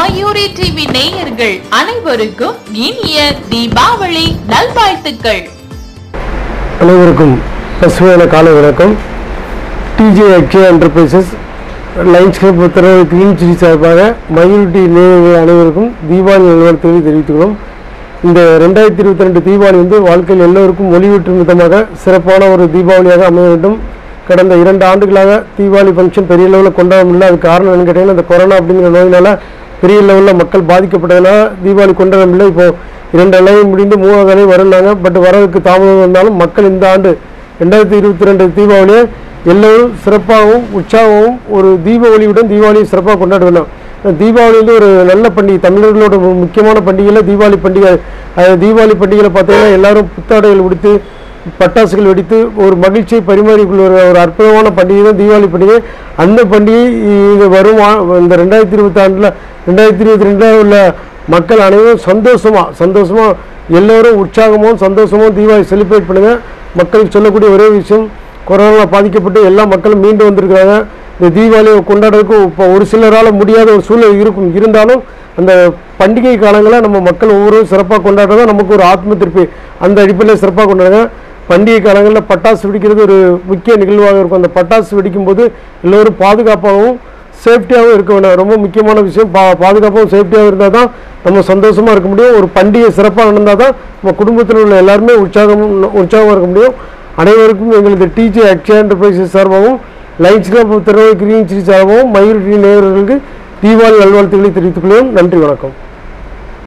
Mayuri TV நேயர்கள் அனைவருக்கும் இனிய தீபாவளி நல்வாழ்த்துக்கள் அனைவருக்கும் பசுமையான காலை வணக்கம் DJ Akshaya Enterprises Lions Club உத்தரவு கிரீன் சிட்டி சார்பாக மயூரிட்டி நேயர்கள் அனைவருக்கும் தீபாவளி நல்வாழ்த்துக்களை தெரிவித்துக்கிறோம் இந்த ரெண்டாயிரத்தி இருபத்தி ரெண்டு தீபாவளி வந்து வாழ்க்கையில் எல்லோருக்கும் ஒளிவூட்டும் விதமாக சிறப்பான ஒரு தீபாவளியாக அமைய வேண்டும் கடந்த இரண்டு ஆண்டுகளாக தீபாவளி ஃபங்க்ஷன் பெரிய லெவலில் கொண்டாட முடியல அதுக்கு காரணம் என்னன்னு கேட்டிங்கன்னா இந்த கொரோனா அப்படிங்கிற நோயினால பெரிய லெவலில் மக்கள் பாதிக்கப்பட்டதுனால தீபாவளி கொண்டாட முடியல இப்போ இரண்டு அலையும் முடிந்து மூணாவது அலை வரும்னாங்க பட் வரதுக்கு தாமதம் வந்தாலும் மக்கள் இந்த ஆண்டு ரெண்டாயிரத்தி இருபத்தி ரெண்டு தீபாவளியை எல்லோரும் சிறப்பாகவும் உற்சாகமும் ஒரு தீப ஒளியுடன் தீபாவளியை சிறப்பாக கொண்டாட வேண்டும் இந்த தீபாவளி வந்து ஒரு நல்ல பண்டிகை தமிழர்களோட ஒரு முக்கியமான பண்டிகையில் தீபாவளி பண்டிகை அது தீபாவளி பண்டிகையில் பார்த்தீங்கன்னா எல்லாரும் புத்தாடைகள் உடுத்து பட்டாசுகள் வெடித்து ஒரு மகிழ்ச்சியை பரிமாறிக்கொள்கிற ஒரு அற்புதமான பண்டிகை தான் தீபாவளி பண்டிகை அந்த பண்டிகை இது வரும் ஆ- இந்த ரெண்டாயிரத்தி இருபத்தி ஆண்டில் ரெண்டாயிரத்தி இருபத்தி ரெண்டில் உள்ள மக்கள் அனைவரும் சந்தோஷமாக சந்தோஷமாக எல்லோரும் உற்சாகமும் சந்தோஷமும் தீபாவளி செலிப்ரேட் பண்ணுங்கள் மக்களுக்கு சொல்லக்கூடிய ஒரே விஷயம் கொரோனா பாதிக்கப்பட்டு எல்லா மக்களும் மீண்டு வந்திருக்கிறாங்க இந்த தீபாவளியை கொண்டாடுறதுக்கு இப்போ ஒரு சிலரால் முடியாத ஒரு சூழ்நிலை இருக்கும் இருந்தாலும் அந்த பண்டிகை காலங்களில் நம்ம மக்கள் ஒவ்வொருவரும் சிறப்பாக கொண்டாடுறதா நமக்கு ஒரு ஆத்ம திருப்தி அந்த அடிப்படையில் சிறப்பாக கொண்டாடுங்க பண்டிகை காலங்களில் பட்டாசு வெடிக்கிறது ஒரு முக்கிய நிகழ்வாக இருக்கும் அந்த பட்டாசு வெடிக்கும்போது எல்லோரும் பாதுகாப்பாகவும் சேஃப்டியாகவும் இருக்க வேண்டும் ரொம்ப முக்கியமான விஷயம் பா பாதுகாப்பாகவும் சேஃப்டியாகவும் இருந்தால் தான் நம்ம சந்தோஷமாக இருக்க முடியும் ஒரு பண்டிகை சிறப்பாக நடந்தால் தான் நம்ம குடும்பத்தில் உள்ள எல்லாருமே உற்சாகமும் உற்சாகமாக இருக்க முடியும் அனைவருக்கும் எங்களது டிஜே அக்ஷயா என்டர்பிரைசஸ் சார்பாகவும் Lions Club Tirunelveli Green City சார்பாகவும் மயூர் நேயர்களுக்கு தீபாவளி நல்வாழ்த்துக்களை தெரிவித்துக் கொள்கிறோம் நன்றி வணக்கம்